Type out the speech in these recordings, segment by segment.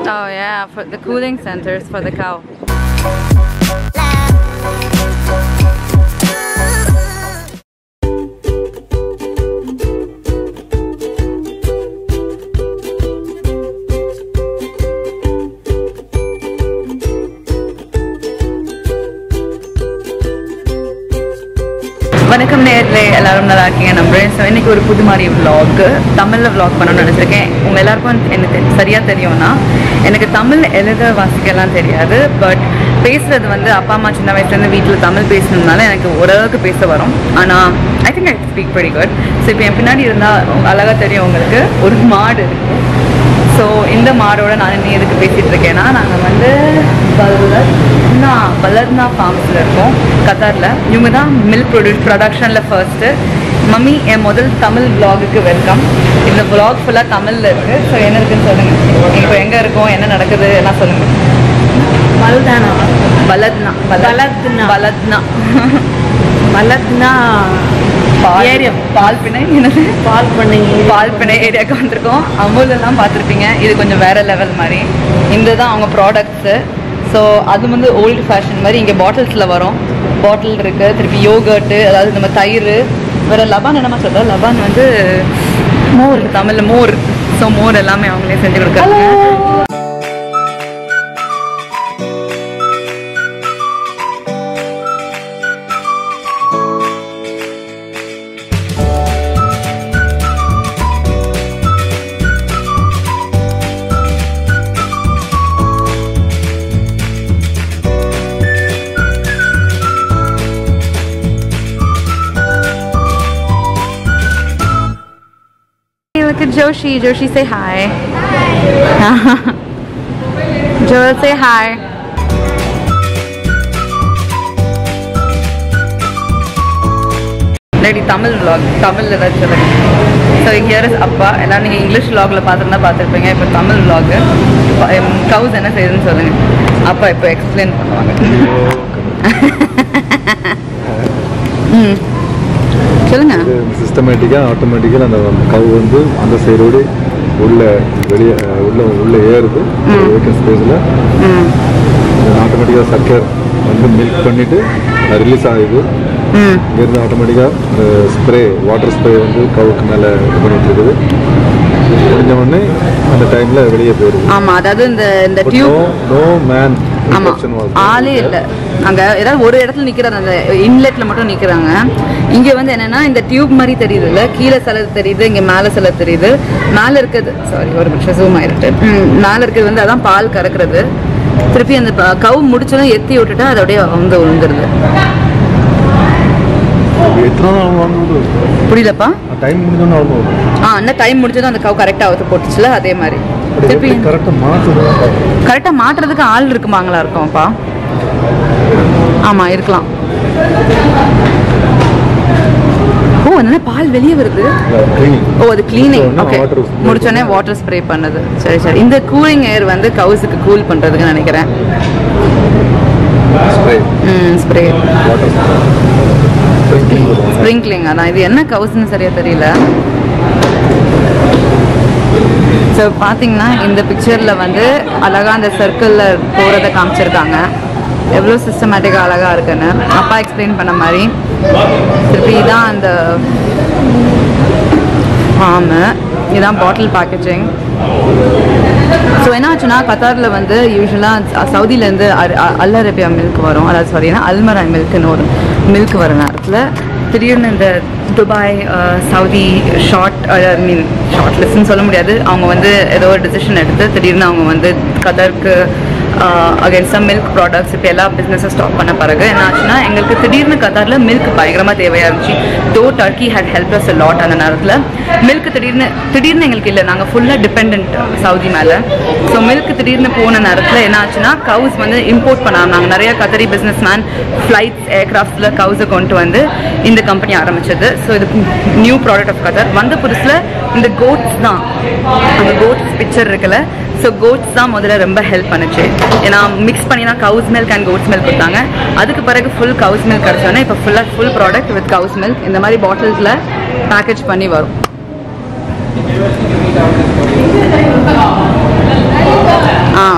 Oh yeah, for the cooling centers for the cow. வணக்கம் நேரில் எல்லாரும் நல்லா இருக்கீங்க நம்புறேன் ஸோ இன்னைக்கு ஒரு புது மாதிரி vlog தமிழில் vlog பண்ணணும்னு நினச்சிருக்கேன் உங்கள் எல்லாருக்கும் எனக்கு தெ- சரியா தெரியும்னா எனக்கு தமிழ் எழுத வாசிக்கலாம் தெரியாது பட் பேசுறது வந்து அப்பா அம்மா சின்ன வயசுலேருந்து வீட்டில் தமிழ் பேசுனதுனால எனக்கு ஓரளவுக்கு பேச வரும் ஆனால் I think I speak very good so இப்போ என் பின்னாடி இருந்தால் அழகாக தெரியும் உங்களுக்கு ஒரு மாடு இருக்கு ஸோ இந்த மாடோட நான் இன்னும் எதுக்கு பேசிகிட்டு இருக்கேன்னா நாங்கள் வந்து பலர்னா பலர்னா ஃபார்ம்ஸில் இருக்கோம் கத்தாரில் இவங்க தான் மில்க் ப்ரொடியூஸ் ப்ரொடக்ஷனில் ஃபர்ஸ்ட்டு மம்மி என் முதல் தமிழ் vlogக்கு வெல்கம் இந்த vlog ஃபுல்லாக தமிழில் இருக்குது ஸோ என்ன இருக்குன்னு சொல்லுங்கள் இப்போ எங்கே இருக்கோம் என்ன நடக்குது எல்லாம் சொல்லுங்கள் மல்தானா பலத்னா பலத்னா. பலத்னா மலத்னா பால் ஏரியா. பால் பிணை என்னது பால் பண்ணீங்க பால் பிணை ஏரியாவுக்கு வந்திருக்கோம் அமுல் எல்லாம் பார்த்துருப்பீங்க இது கொஞ்சம் வேற லெவல் மாதிரி இந்த தான் அவங்க ப்ராடக்ட்ஸு ஸோ அது வந்து ஓல்டு ஃபேஷன் மாதிரி இங்கே பாட்டில்ஸில் வரும் பாட்டில் இருக்குது திருப்பி யோகர்ட்டு அதாவது நம்ம தயிர் வேற லபான் என்னமா சொல்கிறோம் லபான் வந்து மோர் தமிழில் மோர் ஸோ மோர் எல்லாமே அவங்களே செஞ்சு கொடுக்குறாங்க Hey, look at Joshi. Joshi, say hi. Hi. Joel, say hi. இல்லாட்டி தமிழ் vlog தமிழ் ஏதாச்சும் சொல்லுங்க ஸோ ஹியர் இஸ் அப்பா எல்லாம் நீங்கள் இங்கிலீஷ் vlogல பார்த்துருந்தா பார்த்துருப்பீங்க இப்போ தமிழ் vlog கவுஸ் என்ன செய்யுதுன்னு சொல்லுங்க அப்பா இப்போ எக்ஸ்பிளைன் பண்ணுவாங்க ம் சொல்லுங்க இது சிஸ்டமேட்டிக்காக ஆட்டோமேட்டிக்காக அந்த கவு வந்து அந்த சைடோடு உள்ள வெளியே உள்ள உள்ள ஏறுது வேக்கன் ஸ்பேஸில் ம் ஆட்டோமேட்டிக்காக சர்க்கர் வந்து மில்க் பண்ணிவிட்டு ரிலீஸ் ஆகுது ம் இங்கேருந்து ஆட்டோமேட்டிக்காக இந்த ஸ்ப்ரே வாட்டர் ஸ்ப்ரே வந்து கவுக்கு மேலே இது பண்ணிட்டு இருக்குது முடிஞ்ச உடனே அந்த டைமில் வெளியே போயிடுது ஆமா அதாவது இந்த இந்த But tube no no man ஆமா infection was ஆளே there. இல்ல அங்க ஏதாவது ஒரு இடத்துல நிக்கிறாங்க அந்த இன்லெட்ல மட்டும் நிக்கிறாங்க இங்க வந்து என்னன்னா இந்த டியூப் மாதிரி தெரியுது இல்ல கீழே சிலது தெரியுது இங்க மேல சிலது தெரியுது மேல இருக்கிறது சாரி ஒரு நிமிஷம் ஜூம் ஆயிருக்கு ம், மேல இருக்கிறது வந்து அதான் பால் கறக்குறது திருப்பி அந்த ப- கவு முடிச்சதும் எத்தி விட்டுட்டா அது அப்படியே வந்து விழுந்துருது எத்தனை நாள் வாங்குவது புரியலப்பா டைம் முடிஞ்சோன்னு அவங்க வரும் ஆ என்ன டைம் முடிச்சதும் அந்த கவு கரெக்டா அவுத்து போட்டுச்சுல அதே மாதிரி திருப்பி கரெக்டாக மாற்றுது கரெக்டா மாட்டுறதுக்கு ஆள் இருக்குமாங்களா இருக்கும்ப்பா ஆமா இருக்கலாம் ஓ என்ன பால் வெளியே வருது க்ளீனிங் ஓ அது க்ளீனிங் முடிச்ச உடனே ஓகே water spray முடிச்சோடனே வாட்டர் ஸ்ப்ரே பண்ணுது சரி சரி இந்த கூலிங் ஏர் வந்து கவுஸுக்கு கூல் பண்றதுக்கு நினைக்கிறேன் ஸ்ப்ரே ம் ஸ்ப்ரே வாட்டர் ஸ்ப்ரிங்க்லிங் அதான் இது என்ன கவுஸ்னு சரியா தெரியல ஸோ பார்த்தீங்கன்னா இந்த பிக்சரில் வந்து அழகாக அந்த சர்க்கிளில் போகிறத காமிச்சிருக்காங்க எவ்வளோ சிஸ்டமேட்டிக்காக அழகாக இருக்குன்னு அப்பா எக்ஸ்பிளைன் பண்ண மாதிரி திருப்பி இதான் அந்த ஃபார்மு இதான் பாட்டில் பேக்கேஜிங் ஸோ என்ன ஆச்சுன்னா கத்தாரில் வந்து யூஸ்வலாக சவுதியிலேருந்து அல் அரேபியா மில்க் வரும் அதாவது சாரினா அல்மரா மில்க்னு ஒரு மில்க் வர நேரத்தில் திடீர்னு இந்த துபாய் அஹ், Saudi short I mean short லிஸ்ட்னு சொல்ல முடியாது அவங்க வந்து ஏதோ ஒரு டிசிஷன் எடுத்து திடீர்னு அவங்க வந்து கதருக்கு அகேன்ஸ்ட் மில்க் ப்ராடக்ட்ஸ் இப்போ எல்லா பிஸ்னஸும் ஸ்டாப் பண்ண பிறகு என்ன ஆச்சுன்னா எங்களுக்கு திடீர்னு கத்தாரில் மில்க் பயங்கரமாக தேவையாக இருந்துச்சு though Turkey had help us lot அந்த நேரத்தில் மில்க் திடீர்னு திடீர்னு எங்களுக்கு இல்லை நாங்கள் ஃபுல்லாக டிபெண்ட் சவுதி மேலே ஸோ மில்க் திடீர்னு போன நேரத்தில் என்ன ஆச்சுன்னா கவுஸ் வந்து இம்போர்ட் பண்ணாங்க நாங்கள் நிறைய கத்தரி பிஸ்னஸ் மேன் ஃப்ளைட்ஸ் ஏர்கிராஃப்டில் கவுஸை கொண்டு வந்து இந்த கம்பெனி ஆரம்பிச்சது ஸோ இது நியூ ப்ராடக்ட் ஆஃப் கத்தர் வந்த புதுசில் இந்த கோட்ஸ் தான் அந்த கோட்ஸ் பிக்சர் இருக்குல்ல ஸோ கோட்ஸ் தான் முதல்ல ரொம்ப ஹெல்ப் பண்ணுச்சு ஏன்னா மிக்ஸ் பண்ணி தான் cows milk and goats milk கொடுத்தாங்க அதுக்கு பிறகு ஃபுல் கவுஸ் மில்க் கிடச்சோன்னே இப்போ ஃபுல்லாக full product with cows milk இந்த மாதிரி பாட்டில்ஸில் பேக்கேஜ் பண்ணி வரும் ஆ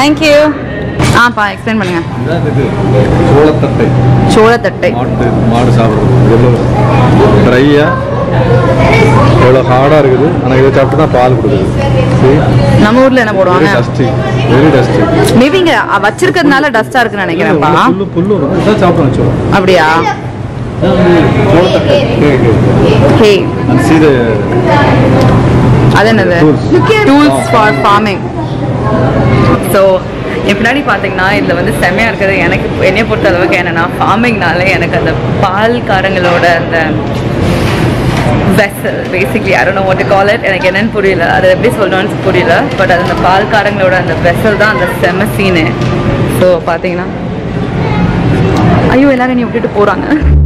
தேங்க்யூ ஆப்பா எக்ஸ்பிளைன் பண்ணுங்க இதான் இது சோளத்தட்டை சோளத்தட்டை மாட்டு மாடு சாப்பிட்றது எவ்வளோ ட்ரையாக எவ்வளோ ஹார்டாக இருக்குது ஆனால் இதை சாப்பிட்டு தான் பால் கொடுக்குது சரி நம்ம ஊர்ல என்ன வெரி போடுவாங்க டஸ்டி வெரி டஸ்டி மேபி இங்க வச்சிருக்கிறதுனால டஸ்டா இருக்குன்னு நினைக்கிறேன்ப்பா புல்லு புல்லு வரும். இதான் சாப்பிடணும் சோளம் அப்படியா சோளத்தட்டை ஹே அண்ட் see the அது என்னது Tools. Tools for farming so என் பின்னாடி பார்த்தீங்கன்னா இதில் வந்து செம்மையாக இருக்கிறது எனக்கு என்னை பொறுத்த அளவுக்கு என்னென்னா ஃபார்மிங்னால எனக்கு அந்த பால்காரங்களோட அந்த vessel basically I don't know what to call it எனக்கு என்னன்னு புரியல அது எப்படி சொல்லணும்னு புரியல பட் அது அந்த பால்காரங்களோட அந்த வெசல் தான் அந்த செம சீனு ஸோ பார்த்தீங்கன்னா ஐயோ எல்லாரும் நீ விட்டுட்டு போகிறாங்க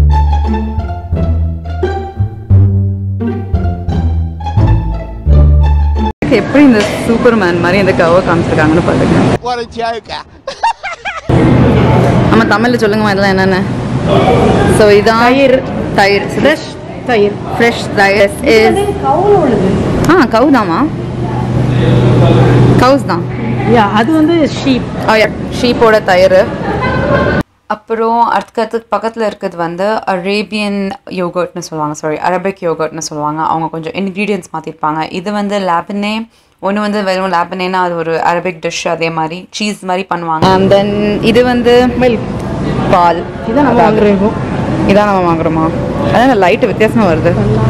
எப்படி இந்த சூப்பர்மேன் மாதிரி இந்த கவை காமிச்சிருக்காங்கன்னு பார்த்துக்கேன் What a joker. நம்ம தமிழில் சொல்லுங்கம்மா இதெல்லாம் என்னென்ன ஸோ இதான் தயிர். தயிர் ஃப்ரெஷ் தயிர் ஃப்ரெஷ் தயிர் இஸ் கவுல உள்ளது ஆ கவு தாம்மா கவுஸ் தான் யா அது வந்து ஷீப் ஷீப்போட தயிர் அப்புறம் அடுத்ததுக்கு பக்கத்தில் இருக்கிறது வந்து அரேபியன் யோகர்ட்னு சொல்லுவாங்க சாரி அரபிக் யோகர்ட்னு சொல்லுவாங்க அவங்க கொஞ்சம் இன்க்ரீடியன்ஸ் மாற்றிருப்பாங்க இது வந்து லேபனே ஒன்று வந்து வெறும் லேபனேனா அது ஒரு அரபிக் டிஷ் அதே மாதிரி சீஸ் மாதிரி பண்ணுவாங்க அண்ட் தென் இது வந்து மில்க் பால் இதான் நம்ம வாங்குறோம் இதான் நம்ம வாங்குறோமா அதான் லைட்டு வித்தியாசமாக வருது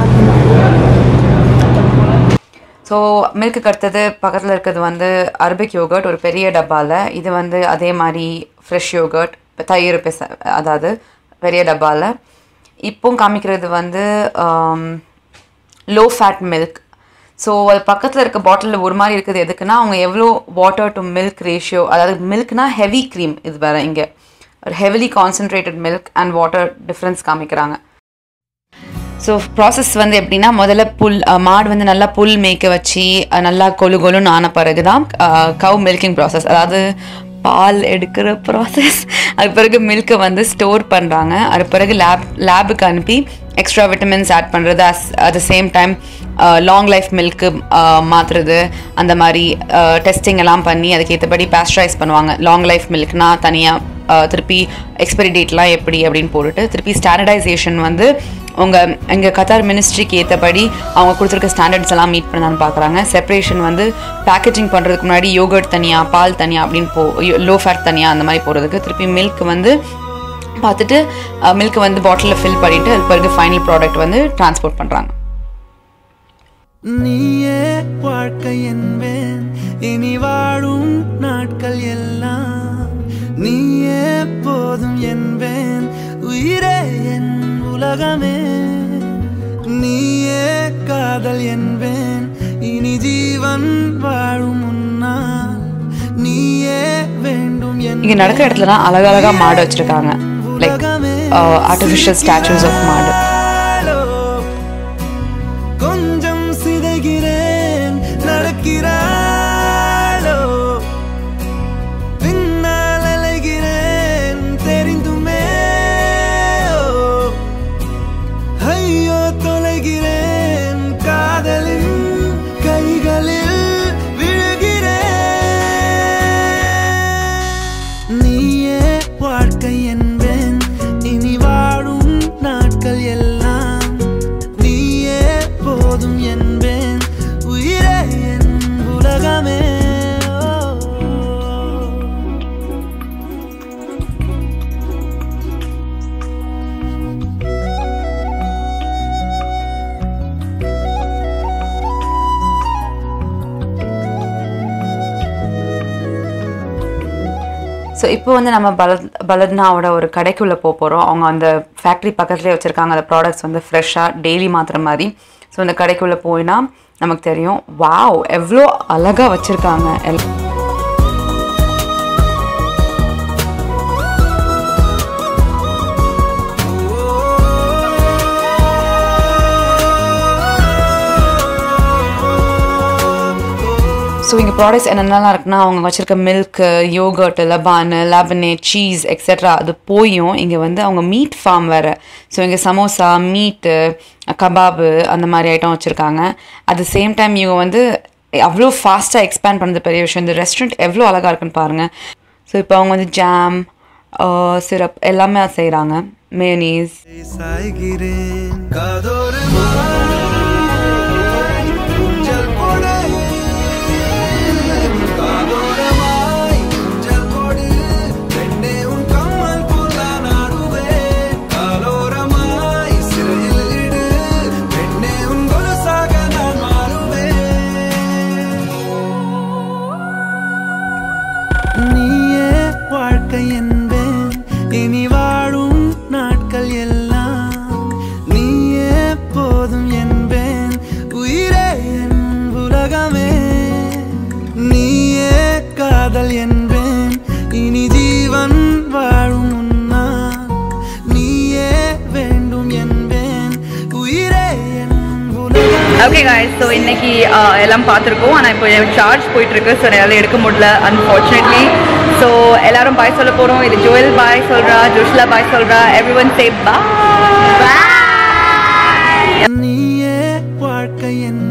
ஸோ மில்க்கு அடுத்தது பக்கத்தில் இருக்கிறது வந்து அரபிக் யோகர்ட் ஒரு பெரிய டப்பாவில் இது வந்து அதே மாதிரி ஃப்ரெஷ் யோகர்ட் தயிர் பெச அதாவது பெரிய டப்பாவில் இப்போ காமிக்கிறது வந்து லோ ஃபேட் மில்க் ஸோ அது பக்கத்தில் இருக்க பாட்டிலில் ஒரு மாதிரி இருக்குது எதுக்குன்னா அவங்க எவ்வளோ வாட்டர் டு மில்க் ரேஷியோ அதாவது மில்க்னா ஹெவி க்ரீம் இது வேறு இங்கே ஒரு heavily concentrated milk and water difference காமிக்கிறாங்க ஸோ ப்ராசஸ் வந்து எப்படின்னா முதல்ல புல் அஹ், மாடு வந்து நல்லா புல் மேய்க்க வச்சு அஹ், நல்லா கொலு கொலுன்னு ஆன பிறகு தான் கவ் மில்கிங் ப்ராசஸ் அதாவது பால் எடுக்கிற ப்ராசஸ் அது பிறகு மில்க்கை வந்து ஸ்டோர் பண்ணுறாங்க அது பிறகு லேப் லேபுக்கு அனுப்பி எக்ஸ்ட்ரா விட்டமின்ஸ் ஆட் பண்ணுறது as at the same time long life மில்க்கு மாற்றுறது அந்த மாதிரி டெஸ்டிங் எல்லாம் பண்ணி அதுக்கேற்றபடி பேஸ்டரைஸ் பண்ணுவாங்க லாங் லைஃப் மில்க்னா தனியாக திருப்பி எக்ஸ்பைரி டேட்லாம் எப்படி அப்படின்னு போட்டுட்டு திருப்பி ஸ்டாண்டர்டைசேஷன் வந்து உங்கள் எங்கள் கத்தார் மினிஸ்ட்ரிக்கு ஏற்றபடி அவங்க கொடுத்துருக்க ஸ்டாண்டர்ட்ஸ் எல்லாம் மீட் பண்ணலான்னு பார்க்குறாங்க செப்பரேஷன் வந்து பேக்கேஜிங் பண்ணுறதுக்கு முன்னாடி யோகர்ட் தனியாக பால் தனியாக அப்படின்னு போ லோ ஃபேட் தனியாக அந்த மாதிரி போகிறதுக்கு திருப்பி மில்க் வந்து பார்த்துட்டு மில்க் வந்து பாட்டிலில் ஃபில் பண்ணிவிட்டு அது பிறகு ஃபைனல் ப்ராடக்ட் வந்து டிரான்ஸ்போர்ட் பண்ணுறாங்க நீயே வாழ்க்கை என்பேன் இனி வாழும் நாட்கள் எல்லாம் நீயே போதும் என்பேன் உயிரே என் உலகமே நீயே காதல் என்பேன் இனி ஜீவன் வாழும் முன்னால் நீயே வேண்டும் இங்கே நடக்கிற இடத்துலலாம் அழகழகாக மாடு வச்சுருக்காங்க லைக் ஆர்டிஃபிஷியல் ஸ்டாச்சூஸ் ஆஃப் மாடு ஹலோ. கொஞ்சம் சிதைகிறேன் நடக்கிறாளோ பின்னால் அலைகிறேன் தெரிந்துமே ஓ. ஐயோ தொலைகிறேன் காதலின் கைகளில் விழுகிறேன் நீயே வாழ்க்கை என்பேன் இனி வாழும் நாட்கள் எல்லாம் நீயே போதும் என்பேன் உயிரே என் உலகமே ஓ. ஸோ இப்போ வந்து நம்ம பலத் பலத்னாவோட ஒரு கடைக்குள்ளே போக போகிறோம் அவங்க அந்த ஃபேக்ட்ரி பக்கத்துலேயே வச்சுருக்காங்க அந்த ப்ராடக்ட்ஸ் வந்து ஃப்ரெஷ்ஷாக டெய்லி மாற்றுற மாதிரி ஸோ அந்த கடைக்குள்ளே போயினா நமக்கு தெரியும் வாவ் எவ்வளோ அழகாக வச்சுருக்காங்க எல் ஸோ இங்கே ப்ராடக்ட்ஸ் என்னென்னலாம் இருக்குன்னா அவங்க வச்சுருக்க மில்க்கு யோகர்ட் லபானு லபனே சீஸ் எக்ஸெட்ரா அது போயும் இங்கே வந்து அவங்க மீட் ஃபார்ம் வேறு ஸோ இங்கே சமோசா மீட்டு கபாபு அந்த மாதிரி ஐட்டம் வச்சுருக்காங்க அட் த சேம் டைம் இவங்க வந்து அவ்வளோ ஃபாஸ்ட்டாக எக்ஸ்பேண்ட் பண்ணது பெரிய விஷயம் இந்த ரெஸ்டாரண்ட் எவ்வளோ அழகாக இருக்குன்னு பாருங்கள் ஸோ இப்போ அவங்க வந்து ஜாம் சிரப் எல்லாமே செய்கிறாங்க மேனீஸ் சாய்கிறேன் காதோரமாய் ஊஞ்சல் கொடு காதோரமாய் ஊஞ்சல் கொடு பெண்ணே உன் கம்மல் போல் நான் ஆடுவேன் காலோரமாய் சிறையில் இடு பெண்ணே உன் கொலுசாக நான் மாறுவேன் நீயே வாழ்க்கை என்பேன் இனி வாழும் நாட்கள் எல்லாம் நீயே போதும் என்பேன் உயிரே என் உலகமே நீயே காதல் என்பேன் இனி ஜீவன் வாழும் உன்னால் நீயே வேண்டும் என்பேன் உயிரே என் உலகம் ஓகே காய்ஸ் ஸோ இன்னைக்கு ஆஹ், எல்லாம் பார்த்துருக்கோம் ஆனால் இப்போ சார்ஜ் போயிட்டு இருக்கு ஸோ என்னால் எடுக்க முடியல அன்ஃபார்ச்சுனேட்லி ஸோ எல்லாரும் பாய் சொல்ல போகிறோம் இது ஜோயல் பாய் சொல்கிறா ஜோஷ்லா பாய் சொல்கிறா எவ்ரி ஒன் சே பாய் நீயே வாழ்க்கை என்